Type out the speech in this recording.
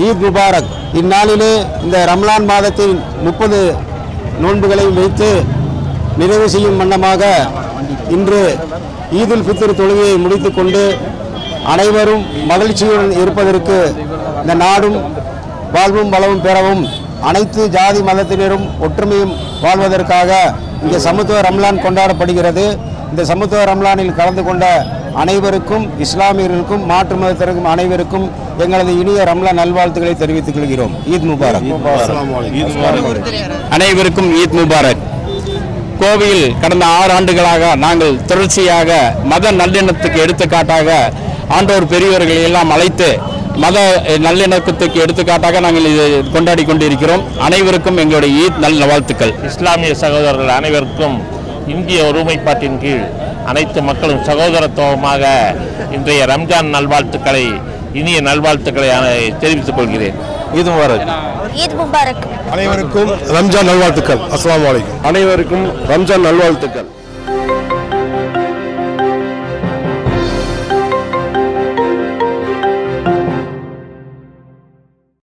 Eid Mubarak இந்நாளிலே இந்த ரம்லான் மாதத்தின் முப்பது நோன்புகளையும் வைத்து நிறைவு செய்யும் வண்ணமாக இன்று ஈதுல் ஃபித்ர் தொழுகையை முடித்துக்கொண்டு அனைவரும் மகிழ்ச்சியுடன் இருப்பதற்கு இந்த நாடும் வாழ்வும் வளமும் பெறவும் அனைத்து ஜாதி மதத்தினரும் ஒற்றுமையும் வாழ்வதற்காக இந்த சமத்துவ ரம்லான் கொண்டாடப்படுகிறது இந்த சமத்துவ ரம்லானில் கலந்து கொண்ட அனைவருக்கும் இஸ்லாமியர்களுக்கும் மாற்று மதத்தினருக்கும் அனைவருக்கும் எங்களது இனிய ரம்லான் நல்வாழ்த்துக்களை தெரிவித்துக் கொள்கிறோம் ஈத் முபாரக் அனைவருக்கும் ஈத் முபாரக் கோவையில் கடந்த ஆறு ஆண்டுகளாக நாங்கள் தொடர்ச்சியாக மத நல்லெண்ணத்துக்கு எடுத்துக்காட்டாக ஆண்டோர் பெரியவர்களை எல்லாம் அழைத்து மத நல்லிணக்கத்துக்கு எடுத்துக்காட்டாக நாங்கள் இது கொண்டாடி கொண்டிருக்கிறோம் அனைவருக்கும் எங்களுடைய ஈத் நல்ல வாழ்த்துக்கள் இஸ்லாமிய சகோதரர்கள் அனைவருக்கும் இந்திய ஒருமைப்பாட்டின் கீழ் அனைத்து மக்களும் சகோதரத்துவமாக இன்றைய ரம்ஜான் நல்வாழ்த்துக்களை இனிய நல்வாழ்த்துக்களை அஹ், தெரிவித்துக் கொள்கிறேன் ஈத் முபாரக் ஈத் முபாரக் அனைவருக்கும் ரம்ஜான் நல்வாழ்த்துக்கள் அஸ்ஸலாமு அலைக்கும் அனைவருக்கும் ரம்ஜான் நல்வாழ்த்துக்கள்